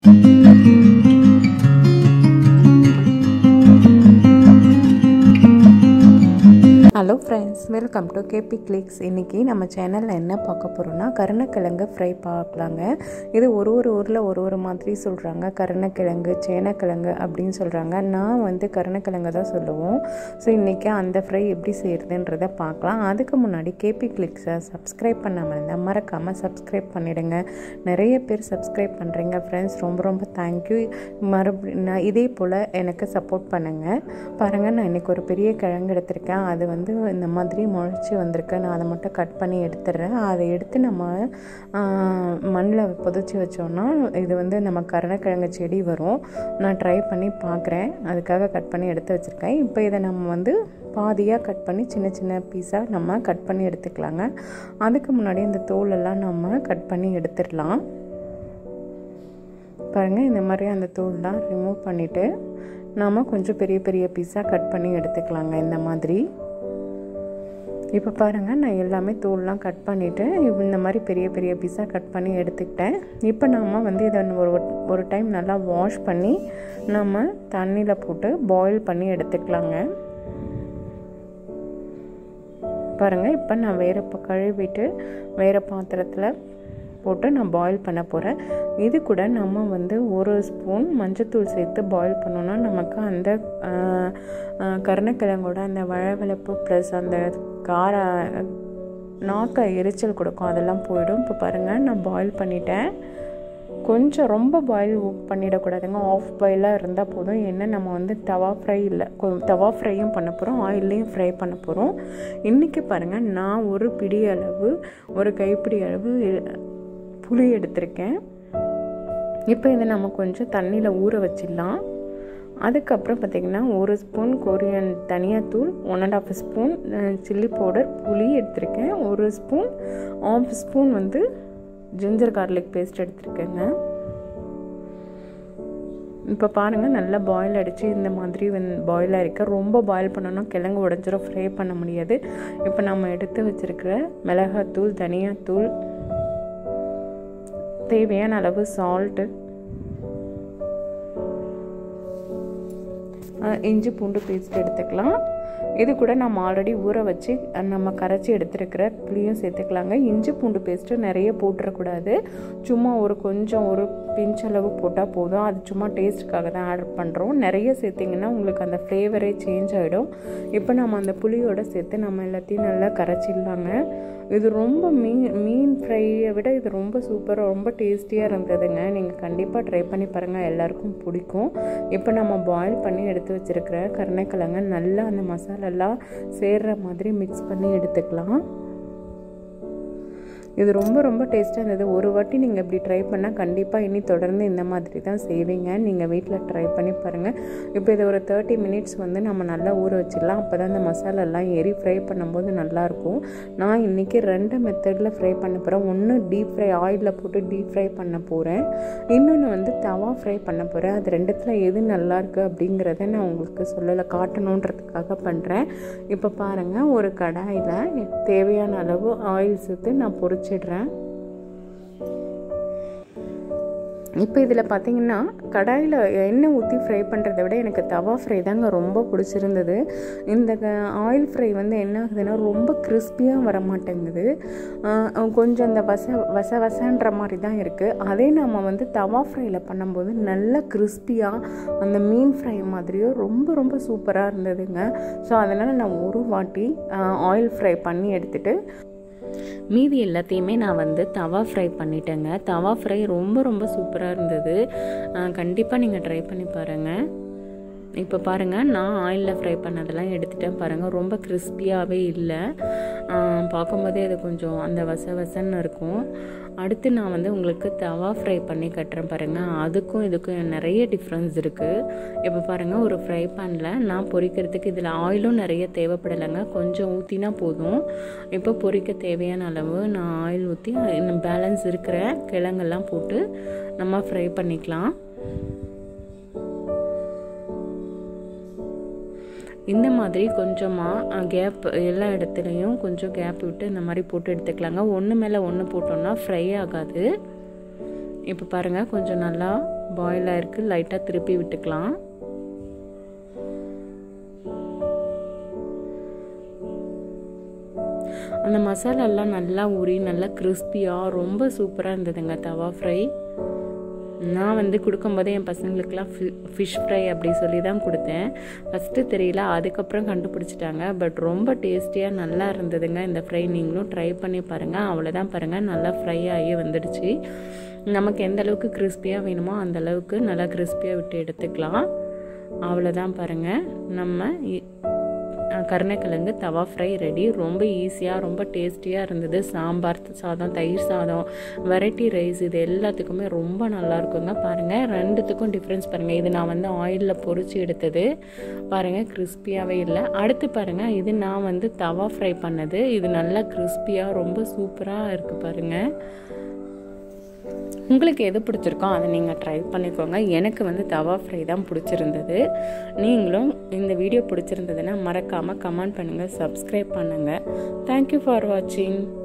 hello friends welcome to KP clicks இன்றைக்கி நம்ம சேனலில் என்ன பார்க்க போகிறோம்னா கருணக்கிழங்கு ஃப்ரை பார்க்கலாங்க இது ஒரு ஒரு ஊரில் ஒரு ஒரு மாதிரி சொல்கிறாங்க கருணக்கிழங்கு சேனக்கிழங்கு அப்படின்னு சொல்கிறாங்க நான் வந்து கருணக்கிழங்கு தான் சொல்லுவோம் ஸோ இன்றைக்கி அந்த ஃப்ரை எப்படி செய்கிறதுன்றதை பார்க்கலாம் அதுக்கு முன்னாடி கேபி கிளிக்ஸை சப்ஸ்கிரைப் பண்ணாமல் இருந்தால் மறக்காமல் சப்ஸ்கிரைப் பண்ணிவிடுங்க நிறைய பேர் சப்ஸ்கிரைப் பண்ணுறீங்க ஃப்ரெண்ட்ஸ் ரொம்ப ரொம்ப தேங்க்யூ மறுபடியும் நான் இதே போல் எனக்கு சப்போர்ட் பண்ணுங்கள் பாருங்கள் நான் இன்றைக்கி ஒரு பெரிய கிழங்கு எடுத்திருக்கேன் அது வந்து இந்த மாதிரி முளைச்சி வந்திருக்கு நான் அதை மட்டும் கட் பண்ணி எடுத்துடுறேன் அதை எடுத்து நம்ம மண்ணில் புதைச்சி வச்சோன்னா இது வந்து நம்ம கருணக்கிழங்கு செடி வரும் நான் ட்ரை பண்ணி பார்க்குறேன் அதுக்காக கட் பண்ணி எடுத்து வச்சுருக்கேன் இப்போ இதை நம்ம வந்து பாதியாக கட் பண்ணி சின்ன சின்ன பீஸாக நம்ம கட் பண்ணி எடுத்துக்கலாங்க அதுக்கு முன்னாடி இந்த தோலெல்லாம் நம்ம கட் பண்ணி எடுத்துடலாம் பாருங்கள் இந்த மாதிரி அந்த தோல்லாம் ரிமூவ் பண்ணிவிட்டு நாம் கொஞ்சம் பெரிய பெரிய பீஸாக கட் பண்ணி எடுத்துக்கலாங்க இந்த மாதிரி இப்போ பாருங்கள் நான் எல்லாமே தூள்லாம் கட் பண்ணிவிட்டு இந்த மாதிரி பெரிய பெரிய பீஸாக கட் பண்ணி எடுத்துக்கிட்டேன் இப்போ நம்ம வந்து இதை ஒரு ஒரு டைம் நல்லா வாஷ் பண்ணி நம்ம தண்ணியில் போட்டு பாயில் பண்ணி எடுத்துக்கலாங்க பாருங்கள் இப்போ நான் வேறு இப்போ கழுவிட்டு வேறு பாத்திரத்தில் போட்டு நான் பாயில் பண்ண போகிறேன் இது கூட நம்ம வந்து ஒரு ஸ்பூன் மஞ்சத்தூள் சேர்த்து பாயில் பண்ணோன்னா நமக்கு அந்த கருணக்கிழங்கோட அந்த வழவழப்பு ப்ளஸ் அந்த கார நாக்க எரிச்சல் கொடுக்கும் அதெல்லாம் போயிடும் இப்போ பாருங்கள் நான் பாயில் பண்ணிட்டேன் கொஞ்சம் ரொம்ப பாயில் பண்ணிடக்கூடாதுங்க ஆஃப் பாயிலாக இருந்தால் போதும் என்ன நம்ம வந்து தவா ஃப்ரை இல்லை தவா ஃப்ரையும் பண்ண போகிறோம் ஆயில்லையும் ஃப்ரை பண்ண போகிறோம் இன்றைக்கி பாருங்கள் நான் ஒரு பிடி அளவு ஒரு கைப்பிடி அளவு புளி எடுத்திருக்கேன் இப்போ இதை நம்ம கொஞ்சம் தண்ணியில் ஊற வச்சிடலாம் அதுக்கப்புறம் பார்த்திங்கன்னா ஒரு ஸ்பூன் கொரியன் தனியாத்தூள் one and half spoon chilli powder புளி எடுத்திருக்கேன் ஒரு ஸ்பூன் ஆஃப் ஸ்பூன் வந்து ஜிஞ்சர் கார்லிக் பேஸ்ட் எடுத்திருக்கேங்க இப்போ பாருங்கள் நல்லா பாயில் அடித்து இந்த மாதிரி வந்து பாயில் ஆகிருக்க ரொம்ப பாயில் பண்ணோன்னா கிழங்கு உடஞ்சிரும் ஃப்ரை பண்ண முடியாது இப்போ நம்ம எடுத்து வச்சுருக்கிற மிளகாத்தூள் தனியாத்தூள் தேவையான அளவு சால்ட்டு இஞ்சி பூண்டு பேஸ்ட் எடுத்துக்கலாம் இது கூட நம்ம ஆல்ரெடி ஊற வச்சு நம்ம கரைச்சி எடுத்துருக்கிற புளியும் சேர்த்துக்கலாங்க இஞ்சி பூண்டு பேஸ்ட்டு நிறைய போட்டுறக்கூடாது சும்மா ஒரு கொஞ்சம் ஒரு பிஞ்ச் அளவு போட்டால் போதும் அது சும்மா டேஸ்ட்டுக்காக தான் ஆட் பண்ணுறோம் நிறைய சேர்த்திங்கன்னா உங்களுக்கு அந்த ஃப்ளேவரே சேஞ்ச் ஆகிடும் இப்போ நம்ம அந்த புளியோட சேர்த்து நம்ம எல்லாத்தையும் நல்லா கரைச்சிடலாங்க இது ரொம்ப மீன் மீன் ஃப்ரையை விட இது ரொம்ப சூப்பராக ரொம்ப டேஸ்டியாக இருந்ததுங்க நீங்கள் கண்டிப்பாக ட்ரை பண்ணி பாருங்கள் எல்லாருக்கும் பிடிக்கும் இப்போ நம்ம பாயில் பண்ணி எடுத்து வச்சுருக்கிற கருணைக்கிழங்க நல்லா அந்த மசாலெல்லாம் சேர்கிற மாதிரி மிக்ஸ் பண்ணி எடுத்துக்கலாம் இது ரொம்ப ரொம்ப டேஸ்ட்டாக இருந்தது ஒரு வாட்டி நீங்கள் இப்படி ட்ரை பண்ணால் கண்டிப்பாக இனி தொடர்ந்து இந்த மாதிரி தான் செய்வீங்க நீங்கள் வீட்டில் ட்ரை பண்ணி பாருங்கள் இப்போ இதை ஒரு தேர்ட்டி மினிட்ஸ் வந்து நம்ம நல்லா ஊற வச்சிடலாம் அப்போ தான் அந்த மசாலாலாம் ஏறி ஃப்ரை பண்ணும்போது நல்லாயிருக்கும் நான் இன்றைக்கி ரெண்டு மெத்தடில் ஃப்ரை பண்ண போகிறேன் ஒன்று டீப் ஃப்ரை ஆயிலில் போட்டு டீப் ஃப்ரை பண்ண போகிறேன் இன்னொன்று வந்து தவா ஃப்ரை பண்ண போகிறேன் அது ரெண்டுத்தில் எது நல்லாயிருக்கு அப்படிங்கிறத நான் உங்களுக்கு சொல்லலை காட்டணுன்றதுக்காக பண்ணுறேன் இப்போ பாருங்கள் ஒரு கடாயில் தேவையான அளவு ஆயில் சேர்த்து நான் பொறிச்சு வச்சிடுறேன் இப்போ இதில் பார்த்தீங்கன்னா கடாயில் எண்ணெய் ஊற்றி ஃப்ரை பண்ணுறதை விட எனக்கு தவா ஃப்ரை தாங்க ரொம்ப பிடிச்சிருந்தது இந்த ஆயில் ஃப்ரை வந்து என்ன ஆகுதுன்னா ரொம்ப கிறிஸ்பியாக வர மாட்டேங்குது கொஞ்சம் அந்த வச வச வசன்ற மாதிரி தான் இருக்குது அதே நம்ம வந்து தவா ஃப்ரையில் பண்ணும்போது நல்லா கிறிஸ்பியாக அந்த மீன் ஃப்ரை மாதிரியும் ரொம்ப ரொம்ப சூப்பராக இருந்ததுங்க ஸோ அதனால் நான் ஒரு வாட்டி ஆயில் ஃப்ரை பண்ணி எடுத்துகிட்டு மீதி எல்லாத்தையுமே நான் வந்து தவா ஃப்ரை பண்ணிட்டேங்க தவா ஃப்ரை ரொம்ப ரொம்ப சூப்பராக இருந்தது கண்டிப்பாக நீங்கள் ட்ரை பண்ணி பாருங்கள் இப்போ பாருங்கள் நான் ஆயிலில் ஃப்ரை பண்ணதெல்லாம் எடுத்துட்டேன் பாருங்கள் ரொம்ப கிறிஸ்பியாகவே இல்லை பார்க்கும்போதே அது கொஞ்சம் அந்த வச வசன்னு இருக்கும் அடுத்து நான் வந்து உங்களுக்கு தவா ஃப்ரை பண்ணி கட்டுறேன் பாருங்கள் அதுக்கும் இதுக்கும் நிறைய டிஃப்ரென்ஸ் இருக்குது இப்போ பாருங்கள் ஒரு ஃப்ரை பேனில் நான் பொரிக்கிறதுக்கு இதில் ஆயிலும் நிறைய தேவைப்படலைங்க கொஞ்சம் ஊற்றினா போதும் இப்போ பொரிக்க தேவையான அளவு நான் ஆயில் ஊற்றி பேலன்ஸ் இருக்கிற கிழங்கெல்லாம் போட்டு நம்ம ஃப்ரை பண்ணிக்கலாம் இந்த மாதிரி கொஞ்சமாக கேப் எல்லா இடத்துலையும் கொஞ்சம் கேப் விட்டு இந்த மாதிரி போட்டு எடுத்துக்கலாங்க ஒன்று மேலே ஒன்று போட்டோம்னா ஃப்ரை ஆகாது இப்போ பாருங்கள் கொஞ்சம் நல்லா பாயில் ஆயிருக்கு லைட்டாக திருப்பி விட்டுக்கலாம் அந்த மசாலாலாம் நல்லா ஊறி நல்லா கிறிஸ்பியாக ரொம்ப சூப்பராக இருந்ததுங்க தவா ஃப்ரை நான் வந்து கொடுக்கும்போதே என் பசங்களுக்கெலாம் ஃபி ஃபிஷ் ஃப்ரை அப்படி சொல்லி தான் கொடுத்தேன் ஃபஸ்ட்டு தெரியல அதுக்கப்புறம் கண்டுபிடிச்சிட்டாங்க பட் ரொம்ப டேஸ்டியாக நல்லா இருந்ததுங்க இந்த ஃப்ரை நீங்களும் ட்ரை பண்ணி பாருங்கள் அவ்வளோதான் பாருங்கள் நல்லா ஃப்ரை ஆகி வந்துடுச்சு நமக்கு எந்த அளவுக்கு கிறிஸ்பியாக வேணுமோ அந்த அளவுக்கு நல்லா கிறிஸ்பியாக விட்டு எடுத்துக்கலாம் அவ்வளோதான் பாருங்கள் நம்ம கருணக்கிழங்கு தவா ஃப்ரை ரெடி ரொம்ப ஈஸியாக ரொம்ப டேஸ்டியாக இருந்தது சாம்பார் சாதம் தயிர் சாதம் வெரைட்டி ரைஸ் இது எல்லாத்துக்குமே ரொம்ப நல்லா இருக்குங்க பாருங்கள் ரெண்டுத்துக்கும் டிஃப்ரென்ஸ் பாருங்கள் இது நான் வந்து ஆயிலில் பொறிச்சு எடுத்தது பாருங்கள் கிறிஸ்பியாகவே இல்லை அடுத்து பாருங்கள் இது நான் வந்து தவா ஃப்ரை பண்ணது இது நல்லா கிறிஸ்பியாக ரொம்ப சூப்பராக இருக்குது பாருங்கள் உங்களுக்கு எது பிடிச்சிருக்கோ அதை நீங்கள் ட்ரை பண்ணிக்கோங்க எனக்கு வந்து தவா ஃப்ரை தான் பிடிச்சிருந்தது நீங்களும் இந்த வீடியோ பிடிச்சிருந்ததுன்னா மறக்காமல் கமெண்ட் பண்ணுங்கள் சப்ஸ்கிரைப் பண்ணுங்கள் தேங்க்யூ ஃபார் வாட்சிங்